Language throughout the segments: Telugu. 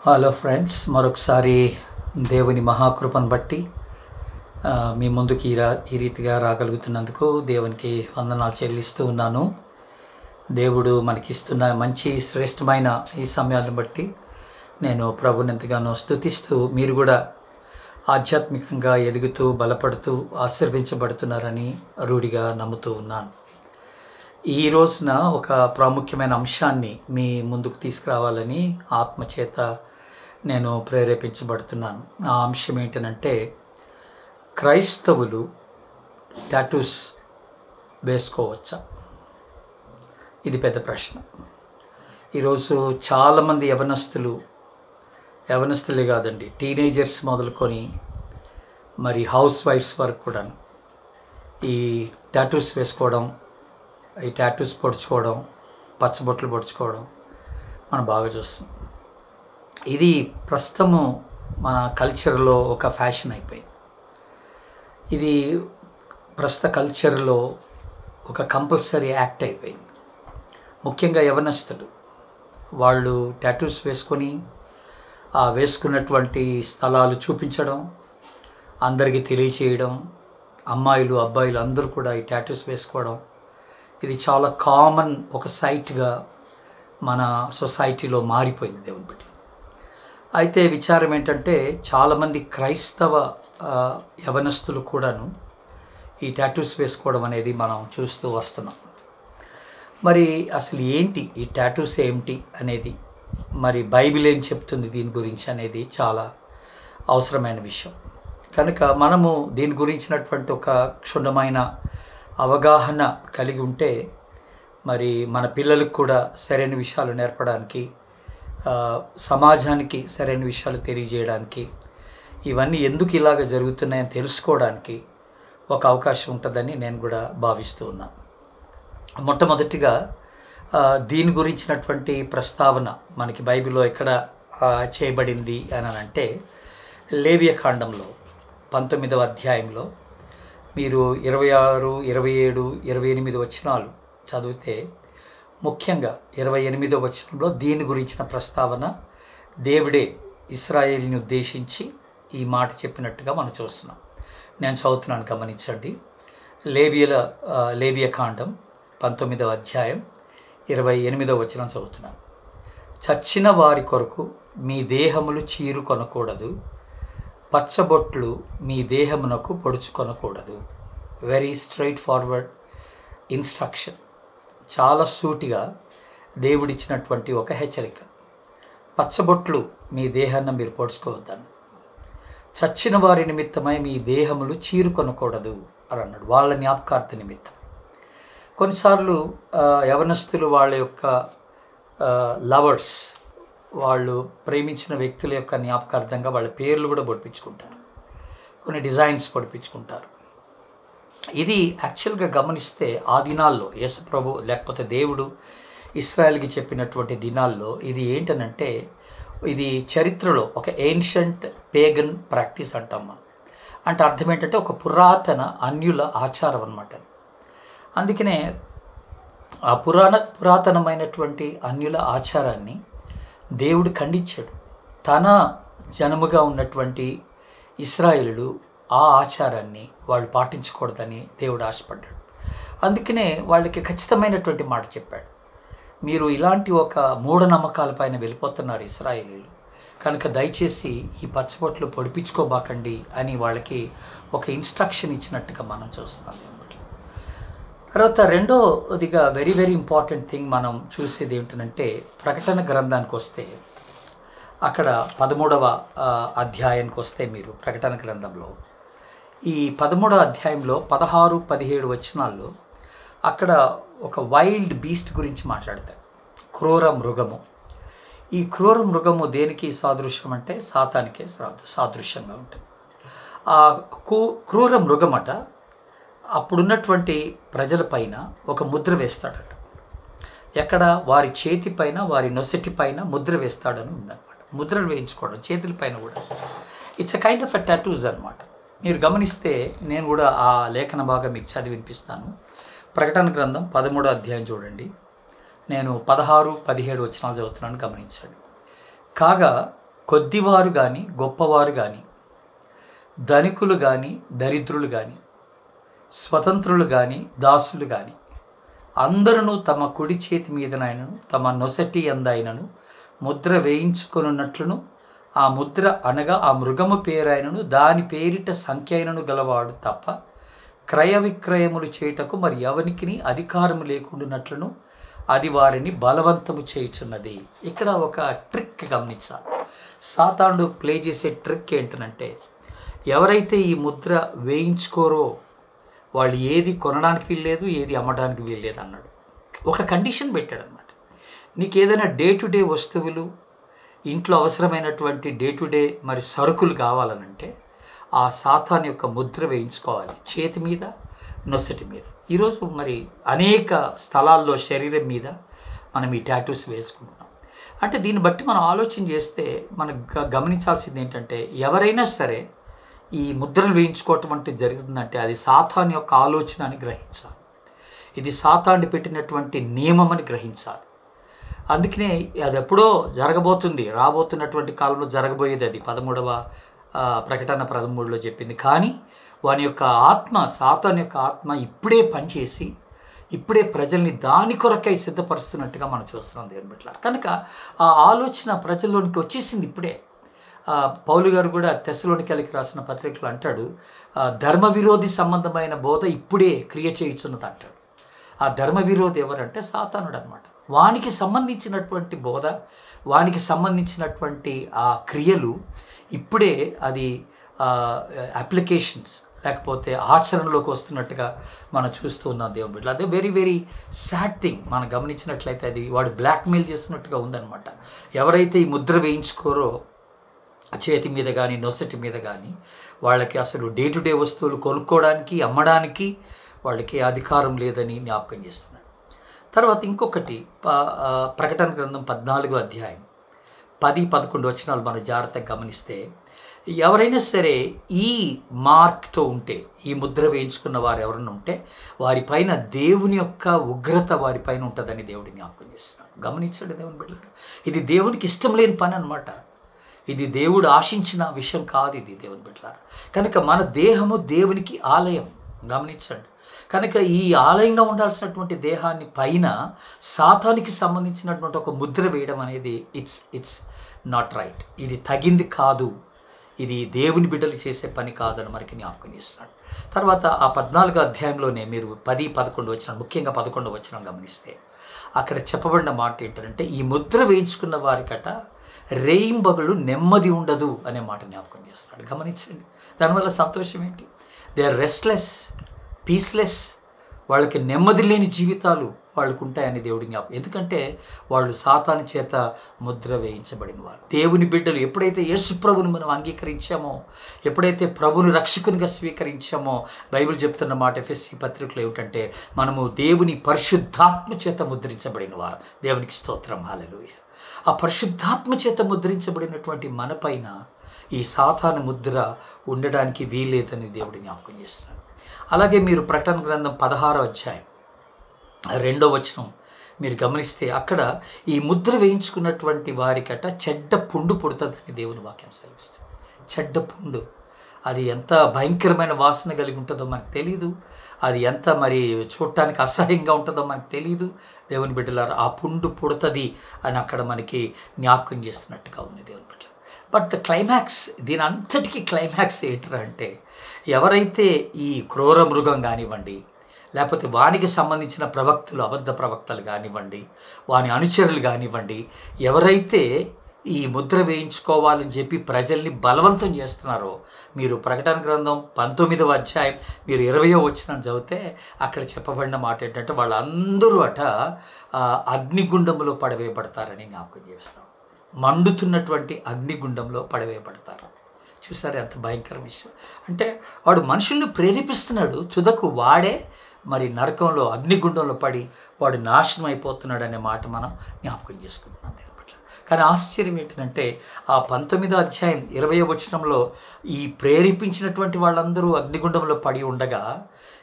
హలో ఫ్రెండ్స్ మరొకసారి దేవుని మహాకృపను బట్టి ఆ, మీ ముందుకి ఈ రా ఈ రీతిగా రాగలుగుతున్నందుకు దేవునికి వందనాలు చెల్లిస్తూ ఉన్నాను దేవుడు మనకిస్తున్న మంచి శ్రేష్టమైన ఈ సమయాన్ని బట్టి నేను ప్రభుని ఎంతగానో స్తుతిస్తూ మీరు కూడా ఆధ్యాత్మికంగా ఎదుగుతూ బలపడుతూ ఆశీర్వించబడుతున్నారని రూఢిగా నమ్ముతూ ఉన్నాను ఈ రోజున ఒక ప్రాముఖ్యమైన అంశాన్ని మీ ముందుకు తీసుకురావాలని ఆత్మచేత నేను ప్రేరేపించబడుతున్నాను ఆ అంశం ఏంటంటే క్రైస్తవులు టాటూస్ వేసుకోవచ్చా ఇది పెద్ద ప్రశ్న ఈరోజు చాలామంది యవనస్తులు యవనస్తులే కాదండి టీనేజర్స్ మొదలుకొని మరి హౌస్ వైఫ్స్ వరకు కూడా ఈ టాటూస్ వేసుకోవడం ఈ టాటూస్ పొడుచుకోవడం పచ్చబొట్లు పొడుచుకోవడం మనం బాగా చూస్తాం ఇది ప్రస్తుతము మన కల్చర్లో ఒక ఫ్యాషన్ అయిపోయింది ఇది ప్రస్తుత కల్చర్లో ఒక కంపల్సరీ యాక్ట్ అయిపోయింది ముఖ్యంగా యవనస్తులు వాళ్ళు టాటూస్ వేసుకొని ఆ వేసుకున్నటువంటి స్థలాలు చూపించడం అందరికీ తెలియచేయడం అమ్మాయిలు అబ్బాయిలు అందరూ కూడా ఈ టాటూస్ వేసుకోవడం ఇది చాలా కామన్ ఒక సైట్గా మన సొసైటీలో మారిపోయింది దేవుని బట్టి అయితే విచారం ఏంటంటే చాలామంది క్రైస్తవ ఆ, యవనస్తులు కూడాను ఈ టాటూస్ వేసుకోవడం అనేది మనం చూస్తూ వస్తున్నాం మరి అసలు ఏంటి ఈ టాటూస్ ఏమిటి అనేది మరి బైబిల్ ఏం చెప్తుంది దీని గురించి అనేది చాలా అవసరమైన విషయం కనుక మనము దీని గురించినటువంటి ఒక క్షుణ్ణమైన అవగాహన కలిగి ఉంటే మరి మన పిల్లలకు కూడా సరైన విషయాలు నేర్పడానికి ఆ, సమాజానికి సరైన విషయాలు తెలియజేయడానికి ఇవన్నీ ఎందుకు ఇలాగ జరుగుతున్నాయని తెలుసుకోవడానికి ఒక అవకాశం ఉంటుందని నేను కూడా భావిస్తూ ఉన్నాను మొట్టమొదటిగా ఆ, దీని గురించినటువంటి ప్రస్తావన మనకి బైబిల్లో ఎక్కడ ఆ, చేయబడింది అని అంటే లేవియ కాండంలో పంతొమ్మిదవ అధ్యాయంలో మీరు ఇరవై ఆరు ఇరవై ఏడు ఇరవై ఎనిమిది వచనాలు చదివితే ముఖ్యంగా ఇరవై ఎనిమిదో వచనంలో దీని గురించిన ప్రస్తావన దేవుడే ఇస్రాయేల్ని ఉద్దేశించి ఈ మాట చెప్పినట్టుగా మనం చూస్తున్నాం నేను చదువుతున్నాను గమనించండి లేవియల ఆ, లేవియ కాండం పంతొమ్మిదవ అధ్యాయం ఇరవై ఎనిమిదవ వచనం చదువుతున్నాను చచ్చిన వారి కొరకు మీ దేహములు చీరు కొనకూడదు పచ్చబొట్లు మీ దేహమునకు పొడుచుకొనకూడదు వెరీ స్ట్రైట్ ఫార్వర్డ్ ఇన్స్ట్రక్షన్ చాలా సూటిగా దేవుడిచ్చినటువంటి ఒక హెచ్చరిక పచ్చబొట్లు మీ దేహాన్ని మీరు పొడుచుకోవద్దని చచ్చిన వారి నిమిత్తమై మీ దేహములు చీరుకొనకూడదు అని అన్నాడు వాళ్ళ జ్ఞాపకార్థ నిమిత్తం కొన్నిసార్లు ఆ, యవనస్తులు వాళ్ళ యొక్క లవర్స్ వాళ్ళు ప్రేమించిన వ్యక్తుల యొక్క జ్ఞాపకార్థంగా వాళ్ళ పేర్లు కూడా పొడిపించుకుంటారు కొన్ని డిజైన్స్ పొడిపించుకుంటారు ఇది యాక్చువల్గా గమనిస్తే ఆ దినాల్లో యేసుప్రభు లేకపోతే దేవుడు ఇస్రాయల్కి చెప్పినటువంటి దినాల్లో ఇది ఏంటనంటే ఇది చరిత్రలో ఒక ఏన్షంట్ పేగన్ ప్రాక్టీస్ అంటాం మనం అంటే అర్థం ఏంటంటే ఒక పురాతన అన్యుల ఆచారం అన్నమాట అందుకనే ఆ పురాణ పురాతనమైనటువంటి అన్యుల ఆచారాన్ని దేవుడు ఖండించాడు తన జనముగా ఉన్నటువంటి ఇస్రాయేలులు ఆ ఆచారాన్ని వాళ్ళు పాటించకూడదని దేవుడు ఆశపడ్డాడు అందుకనే వాళ్ళకి ఖచ్చితమైనటువంటి మాట చెప్పాడు మీరు ఇలాంటి ఒక మూఢనమ్మకాలపైన వెళ్ళిపోతున్నారు ఇస్రాయేలీలు కనుక దయచేసి ఈ పచ్చబొట్లు పొడిపించుకోబాకండి అని వాళ్ళకి ఒక ఇన్స్ట్రక్షన్ ఇచ్చినట్టుగా మనం చూస్తాం అన్నమాట తర్వాత రెండోదిగా వెరీ వెరీ ఇంపార్టెంట్ థింగ్ మనం చూసేది ఏంటంటే ప్రకటన గ్రంథానికి వస్తే అక్కడ పదమూడవ ఆ, అధ్యాయానికి వస్తే మీరు ప్రకటన గ్రంథంలో ఈ పదమూడవ అధ్యాయంలో పదహారు పదిహేడు వచనాల్లో అక్కడ ఒక వైల్డ్ బీస్ట్ గురించి మాట్లాడతాడు క్రూర మృగము ఈ క్రూర మృగము దేనికి సాదృశ్యం అంటే సాతానికే సా- సాదృశ్యంగా ఉంటుంది ఆ కూ క్రూర మృగమట అప్పుడున్నటువంటి ప్రజలపైన ఒక ముద్ర వేస్తాడట ఎక్కడ వారి చేతి పైన వారి నొసటి పైన ముద్ర వేస్తాడని ఉందన్నమాట ముద్రలు వేయించుకోవడం చేతుల పైన కూడా it's a kind of a tattoos అనమాట మీరు గమనిస్తే నేను కూడా ఆ లేఖన భాగం మీకు చదివి వినిపిస్తాను ప్రకటన గ్రంథం పదమూడో అధ్యాయం చూడండి నేను పదహారు పదిహేడు వచనాలు చదువుతున్నాను గమనించండి కాగా కొద్దివారు కానీ గొప్పవారు కానీ ధనికులు కానీ దరిద్రులు కానీ స్వతంత్రులు కానీ దాసులు కానీ అందరూ తమ కుడి చేతి మీదనైనను తమ నొసటి అందైనను ముద్ర వేయించుకొనున్నట్లును ఆ ముద్ర అనగా ఆ మృగము పేరైనను దాని పేరిట సంఖ్య అయినను గలవాడు తప్ప క్రయ విక్రయములు చేయుటకు మరి ఎవనికి అధికారము లేకుండానట్లును అది వారిని బలవంతము చేయుచున్నది ఇక్కడ ఒక ట్రిక్ గమనించాలి సాతానుడు ప్లే చేసే ట్రిక్ ఏంటనంటే ఎవరైతే ఈ ముద్ర వేయించుకోరో వాళ్ళు ఏది కొనడానికి వీల్లేదు ఏది అమ్మడానికి వీల్లేదు అన్నాడు ఒక కండిషన్ పెట్టాడు అనమాట నీకు ఏదైనా డే టు డే వస్తువులు ఇంట్లో అవసరమైనటువంటి డే టు డే మరి సరుకులు కావాలనంటే ఆ సాతాన్ యొక్క ముద్ర వేయించుకోవాలి చేతి మీద నొసటి మీద ఈరోజు మరి అనేక స్థలాల్లో శరీరం మీద మనం ఈ టాటూస్ వేసుకుంటున్నాం అంటే దీన్ని బట్టి మనం ఆలోచన చేస్తే మనం గ- గమనించాల్సింది ఏంటంటే ఎవరైనా సరే ఈ ముద్రలు వేయించుకోవటం అంటే జరుగుతుందంటే అది సాతాన్ యొక్క ఆలోచన అని గ్రహించాలి ఇది సాతాన్ని పెట్టినటువంటి నియమం అని గ్రహించాలి అందుకనే అది ఎప్పుడో జరగబోతుంది రాబోతున్నటువంటి కాలంలో జరగబోయేది అది పదమూడవ ఆ, ప్రకటన పదమూడులో చెప్పింది కానీ వాని యొక్క ఆత్మ సాతాన్ యొక్క ఆత్మ ఇప్పుడే పనిచేసి ఇప్పుడే ప్రజల్ని దాని కొరకై సిద్ధపరుస్తున్నట్టుగా మనం చూస్తున్నాం దేవుని బిడ్డల కనుక ఆ ఆలోచన ప్రజల్లోనికి వచ్చేసింది ఇప్పుడే ఆ, పౌలు గారు కూడా తెశలోనికలకి రాసిన పత్రికలు అంటాడు ఆ, ధర్మ విరోధి సంబంధమైన బోధ ఇప్పుడే క్రియ చేయుచున్నది అంటాడు ఆ ధర్మ విరోధి ఎవరంటే సాతానుడు అనమాట వానికి సంబంధించినటువంటి బోధ వానికి సంబంధించినటువంటి ఆ క్రియలు ఇప్పుడే అది అప్లికేషన్స్ లేకపోతే ఆచరణలోకి వస్తున్నట్టుగా మనం చూస్తూ ఉన్నాం దేవుని బిడ్డలు అదే వెరీ వెరీ సాడ్ థింగ్ మనం గమనించినట్లయితే అది వాడు బ్లాక్మెయిల్ చేస్తున్నట్టుగా ఉందన్నమాట ఎవరైతే ఈ ముద్ర వేయించుకోరో చేతి మీద కానీ నొసటి మీద కానీ వాళ్ళకి అసలు డే టు డే వస్తువులు కొనుక్కోవడానికి అమ్మడానికి వాళ్ళకి అధికారం లేదని జ్ఞాపకం చేస్తున్నాడు తర్వాత ఇంకొకటి ప- ఆ, ప్రకటన గ్రంథం పద్నాలుగో అధ్యాయం పది పదకొండు వచనాలు మనం జాగ్రత్తగా గమనిస్తే ఎవరైనా సరే ఈ మార్క్తో ఉంటే ఈ ముద్ర వేయించుకున్న వారు ఎవరైనా ఉంటే వారిపైన దేవుని యొక్క ఉగ్రత వారిపైన ఉంటుందని దేవుడి జ్ఞాపకం చేస్తున్నాడు గమనించండి దేవుని బిడ్డలు ఇది దేవునికి ఇష్టం లేని పని అనమాట ఇది దేవుడు ఆశించిన విషయం కాదు ఇది దేవుని బిడ్డలారా కనుక మన దేహము దేవునికి ఆలయం గమనించండి కనుక ఈ ఆలయంగా ఉండాల్సినటువంటి దేహాన్ని పైన సాతానికి సంబంధించినటువంటి ఒక ముద్ర వేయడం అనేది ఇట్స్ ఇట్స్ నాట్ రైట్ ఇది తగింది కాదు ఇది దేవుని బిడ్డలు చేసే పని కాదని మనకి జ్ఞాపకం చేస్తున్నాడు తర్వాత ఆ పద్నాలుగో అధ్యాయంలోనే మీరు పది పదకొండు వచ్చిన ముఖ్యంగా పదకొండు వచ్చిన గమనిస్తే అక్కడ చెప్పబడిన మాట ఏంటంటే ఈ ముద్ర వేయించుకున్న వారికట రేయింబగలు నెమ్మది ఉండదు అనే మాట జ్ఞాపకం చేస్తున్నాడు గమనించండి దానివల్ల సంతోషం ఏంటి దే ఆర్ రెస్ట్లెస్ పీస్లెస్ వాళ్ళకి నెమ్మది లేని జీవితాలు వాళ్ళకు ఉంటాయని దేవుడి జ్ఞాపకం ఎందుకంటే వాళ్ళు సాతాను చేత ముద్ర వేయించబడిన వారు దేవుని బిడ్డలు ఎప్పుడైతే యేసు ప్రభుని మనం అంగీకరించామో ఎప్పుడైతే ప్రభుని రక్షకునిగా స్వీకరించామో బైబిల్ చెప్తున్న మాట ఎఫ్ఎస్సి పత్రికలో ఏమిటంటే మనము దేవుని పరిశుద్ధాత్మ చేత ముద్రించబడిన వారు దేవునికి స్తోత్రం హాలెలూయ ఆ పరిశుద్ధాత్మ చేత ముద్రించబడినటువంటి మనపైన ఈ సాతాను ముద్ర ఉండడానికి వీల్లేదని దేవుడు జ్ఞాపకం చేస్తున్నాడు అలాగే మీరు ప్రకటన గ్రంథం పదహారో అధ్యాయం రెండో వచనం మీరు గమనిస్తే అక్కడ ఈ ముద్ర వేయించుకున్నటువంటి వారికట చెడ్డ పుండు పుడుతుందని దేవుని వాక్యం సెలవిస్తుంది చెడ్డ పుండు అది ఎంత భయంకరమైన వాసన కలిగి ఉంటుందో మనకు తెలియదు అది ఎంత మరి చూడటానికి అసహ్యంగా ఉంటుందో మనకు తెలియదు దేవుని బిడ్డలారా ఆ పుండు పుడుతుంది అని అక్కడ మనకి జ్ఞాపకం చేస్తున్నట్టుగా ఉంది దేవుని బిడ్డ బట్ ద క్లైమాక్స్ దీని అంతటికీ క్లైమాక్స్ ఏంటంటే అంటే ఎవరైతే ఈ క్రూర మృగం కానివ్వండి లేకపోతే వానికి సంబంధించిన ప్రవక్తలు అబద్ధ ప్రవక్తలు కానివ్వండి వాని అనుచరులు కానివ్వండి ఎవరైతే ఈ ముద్ర వేయించుకోవాలని చెప్పి ప్రజల్ని బలవంతం చేస్తున్నారో మీరు ప్రకటన గ్రంథం పంతొమ్మిదవ అధ్యాయం మీరు ఇరవయో వచ్చిన చదివితే అక్కడ చెప్పబడిన మాట ఏంటంటే వాళ్ళందరూ అట ఆ, అగ్నిగుండంలో పడవేయబడతారని జ్ఞాపకం చేస్తాం మండుతున్నటువంటి అగ్నిగుండంలో పడవేయబడతారు చూసారు ఎంత భయంకర విషయం అంటే వాడు మనుషుల్ని ప్రేరేపిస్తున్నాడు తుదకు వాడే మరి నరకంలో అగ్నిగుండంలో పడి వాడు నాశనం అయిపోతున్నాడు అనే మాట మనం జ్ఞాపకం చేసుకుంటున్నాం దేవుని పట్ల కానీ ఆశ్చర్యం ఏంటంటే ఆ పంతొమ్మిదో అధ్యాయం ఇరవై వచనంలో ఈ ప్రేరేపించినటువంటి వాళ్ళందరూ అగ్నిగుండంలో పడి ఉండగా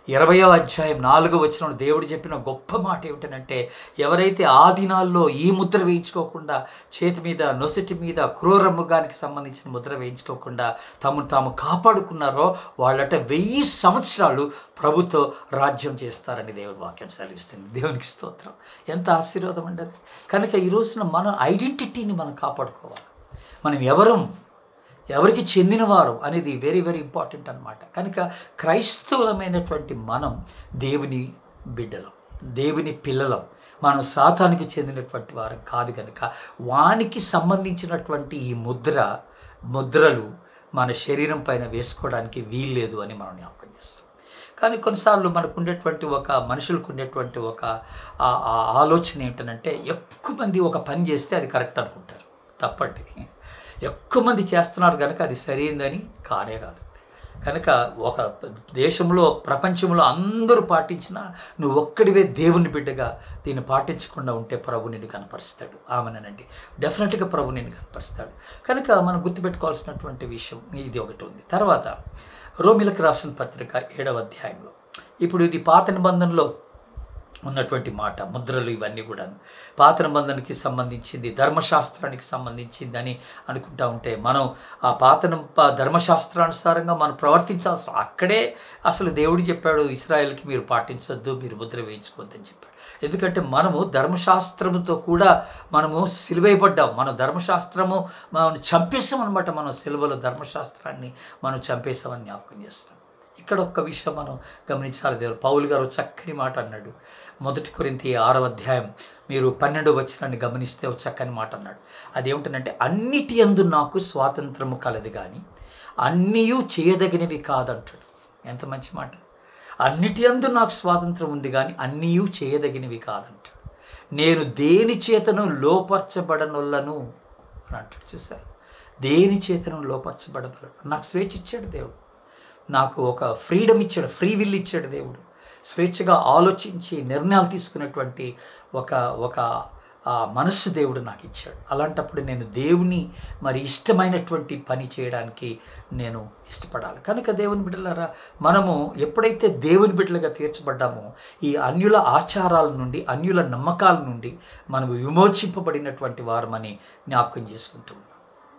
ఇరవయో అధ్యాయం నాలుగో వచ్చిన దేవుడు చెప్పిన గొప్ప మాట ఏమిటనంటే ఎవరైతే ఆ దినాల్లో ఈ ముద్ర వేయించుకోకుండా చేతి మీద నొసటి మీద క్రూర మృగానికి సంబంధించిన ముద్ర వేయించుకోకుండా తమను తాము కాపాడుకున్నారో వాళ్ళట వెయ్యి సంవత్సరాలు ప్రభుతో రాజ్యం చేస్తారని దేవుని వాక్యం సెలవిస్తుంది దేవునికి స్తోత్రం ఎంత ఆశీర్వాదం అండి అది కనుక ఈ రోజున మన ఐడెంటిటీని మనం కాపాడుకోవాలి మనం ఎవరం ఎవరికి చెందినవారు అనేది వెరీ వెరీ ఇంపార్టెంట్ అనమాట కనుక క్రైస్తవులమైనటువంటి మనం దేవుని బిడ్డలం దేవుని పిల్లలం మనం సాతానికి చెందినటువంటి వారు కాదు కనుక వానికి సంబంధించినటువంటి ఈ ముద్ర ముద్రలు మన శరీరం పైన వేసుకోవడానికి వీల్లేదు అని మనం జ్ఞాపకం చేస్తాం కానీ కొన్నిసార్లు మనకు ఉండేటువంటి ఒక మనుషులకు ఉండేటువంటి ఒక ఆ- ఆ ఆలోచన ఏంటంటే ఎక్కువ మంది ఒక పని చేస్తే అది కరెక్ట్ అనుకుంటారు తప్పండి ఎక్కువ మంది చేస్తున్నారు కనుక అది సరైందని కానే కాదు కనుక ఒక దేశంలో ప్రపంచంలో అందరూ పాటించినా నువ్వు ఒక్కడివే దేవుని బిడ్డగా దీన్ని పాటించకుండా ఉంటే ప్రభు నిన్ను కనపరుస్తాడు ఆమెనండి డెఫినెట్గా ప్రభు నిన్ను కనపరుస్తాడు కనుక మనం గుర్తుపెట్టుకోవాల్సినటువంటి విషయం ఇది ఒకటి ఉంది తర్వాత రోమిలకు రాసిన పత్రిక ఏడవ అధ్యాయంలో ఇప్పుడు ఇది పాత నిబంధనలో ఉన్నటువంటి మాట ముద్రలు ఇవన్నీ కూడా పాత నిబంధనకి సంబంధించింది ధర్మశాస్త్రానికి సంబంధించింది అని అనుకుంటా ఉంటే మనం ఆ పాత నం- ప- ధర్మశాస్త్రానుసారంగా మనం ప్రవర్తించాల్సిన అక్కడే అసలు దేవుడు చెప్పాడు ఇస్రాయేల్కి మీరు పాటించొద్దు మీరు ముద్ర వేయించుకోవద్దని చెప్పాడు ఎందుకంటే మనము ధర్మశాస్త్రముతో కూడా మనము సిలువైపడ్డాం మన ధర్మశాస్త్రము మనం చంపేసాం అనమాట మనం సిలువలో ధర్మశాస్త్రాన్ని మనం చంపేసామని జ్ఞాపకం చేస్తాం ఇక్కడ ఒక్క విషయం మనం గమనించాలి దేవుడు పౌలు గారు చక్కని మాట అన్నాడు మొదటి కొరింతి ఆరవ అధ్యాయం మీరు పన్నెండు వచ్చినాన్ని గమనిస్తే ఒక చక్కని మాట అన్నాడు అదేమిటంటే అన్నిటి అందు నాకు స్వాతంత్రము కలదు కానీ అన్నీయూ చేయదగినవి కాదంటాడు ఎంత మంచి మాట అన్నిటి అందు నాకు స్వాతంత్రం ఉంది కానీ అన్నీయూ చేయదగినవి కాదంటాడు నేను దేని చేతను లోపరచబడనొల్లను అని అంటాడు చూసారు దేని చేతను లోపరచబడబడ నాకు స్వేచ్ఛ ఇచ్చాడు దేవుడు నాకు ఒక ఫ్రీడమ్ ఇచ్చాడు ఫ్రీ విల్ ఇచ్చాడు దేవుడు స్వేచ్ఛగా ఆలోచించి నిర్ణయాలు తీసుకునేటువంటి ఒక ఒక ఆ మనస్సు దేవుడు నాకు ఇచ్చాడు అలాంటప్పుడు నేను దేవుని మరి ఇష్టమైనటువంటి పని చేయడానికి నేను ఇష్టపడాలి కనుక దేవుని బిడ్డలారా మనము ఎప్పుడైతే దేవుని బిడ్డలుగా తీర్చబడ్డామో ఈ అన్యుల ఆచారాల నుండి అన్యుల నమ్మకాల నుండి మనము విమోచింపబడినటువంటి వారమని జ్ఞాపకం చేసుకుంటూ ఉన్నాం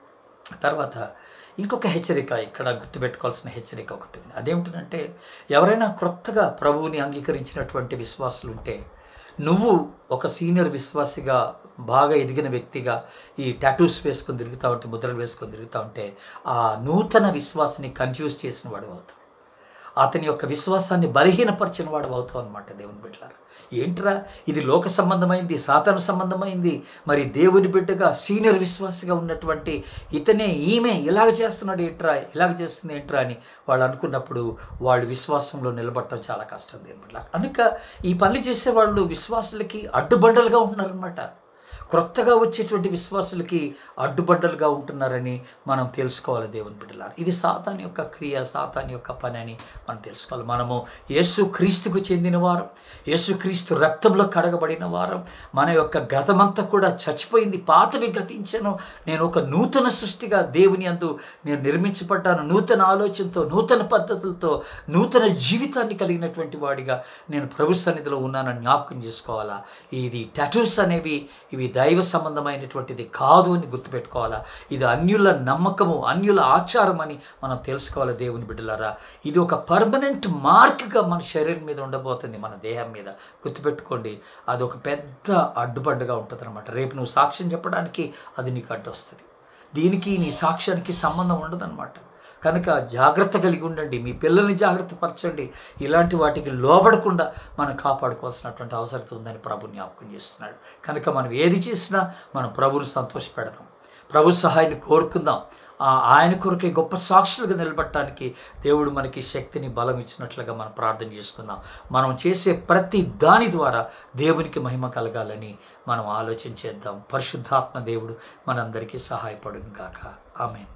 తర్వాత ఇంకొక హెచ్చరిక ఇక్కడ గుర్తుపెట్టుకోవాల్సిన హెచ్చరిక ఒకటి ఉంది అదేమిటంటే ఎవరైనా క్రొత్తగా ప్రభువుని అంగీకరించినటువంటి విశ్వాసులు ఉంటే నువ్వు ఒక సీనియర్ విశ్వాసిగా బాగా ఎదిగిన వ్యక్తిగా ఈ టాటూస్ వేసుకొని తిరుగుతూ ఉంటే ముద్రలు వేసుకొని తిరుగుతూ ఉంటే ఆ నూతన విశ్వాసాన్ని కన్ఫ్యూజ్ చేసిన వాడు అవుతావు అతని యొక్క విశ్వాసాన్ని బలహీనపరిచిన వాడు అవుతావు అనమాట దేవుని బిడ్డలారా ఏంట్రా ఇది లోక సంబంధమైంది సాతాను సంబంధమైంది మరి దేవుని బిడ్డగా సీనియర్ విశ్వాసిగా ఉన్నటువంటి ఇతనే ఈమె ఇలాగ చేస్తున్నాడు ఏంట్రా ఇలాగ చేస్తుంది ఏంట్రా అని వాళ్ళు అనుకున్నప్పుడు వాళ్ళు విశ్వాసంలో నిలబడటం చాలా కష్టం దేవుని బిడ్డ కనుక ఈ పనులు చేసేవాళ్ళు విశ్వాసులకి అడ్డుబండలుగా ఉంటున్నారనమాట క్రొత్తగా వచ్చేటువంటి విశ్వాసులకి అడ్డుబండలుగా ఉంటున్నారని మనం తెలుసుకోవాలి దేవుని బిడ్డలారు ఇది సాతాన్ యొక్క క్రియ సాతాన్ యొక్క పని అని మనం తెలుసుకోవాలి మనము యేసు క్రీస్తుకు చెందిన వారం యేసు క్రీస్తు రక్తంలో కడగబడిన వారం మన యొక్క గతమంతా కూడా చచ్చిపోయింది పాతవి గతించను నేను ఒక నూతన సృష్టిగా దేవుని అందు నేను నిర్మించబడ్డాను నూతన ఆలోచనతో నూతన పద్ధతులతో నూతన జీవితాన్ని కలిగినటువంటి వాడిగా నేను ప్రభు సన్నిధిలో ఉన్నానని జ్ఞాపకం చేసుకోవాలా ఇది టాటూస్ అనేవి ఇవి దైవ సంబంధమైనటువంటిది కాదు అని గుర్తుపెట్టుకోవాలా ఇది అన్యుల నమ్మకము అన్యుల ఆచారం అని మనం తెలుసుకోవాలి దేవుని బిడ్డలారా ఇది ఒక పర్మనెంట్ మార్క్గా మన శరీరం మీద ఉండబోతుంది మన దేహం మీద గుర్తుపెట్టుకోండి అది ఒక పెద్ద అడ్డుబండగా ఉంటుంది అనమాట రేపు నువ్వు సాక్ష్యం చెప్పడానికి అది నీకు అడ్డొస్తుంది దీనికి నీ సాక్ష్యానికి సంబంధం ఉండదన్నమాట కనుక జాగ్రత్త కలిగి ఉండండి మీ పిల్లల్ని జాగ్రత్త పరచండి ఇలాంటి వాటికి లోబడకుండా మనం కాపాడుకోవాల్సినటువంటి అవసరం ఉందని ప్రభు జ్ఞాపకం చేస్తున్నాడు కనుక మనం ఏది చేసినా మనం ప్రభుని సంతోషపెడదాం ప్రభు సహాయాన్ని కోరుకుందాం ఆ ఆయన కొరకే గొప్ప సాక్షులుగా నిలబడటానికి దేవుడు మనకి శక్తిని బలం ఇచ్చినట్లుగా మనం ప్రార్థన చేసుకుందాం మనం చేసే ప్రతి దాని ద్వారా దేవునికి మహిమ కలగాలని మనం ఆలోచన చేద్దాం పరిశుద్ధాత్మ దేవుడు మనందరికీ సహాయపడును గాక ఆమెన్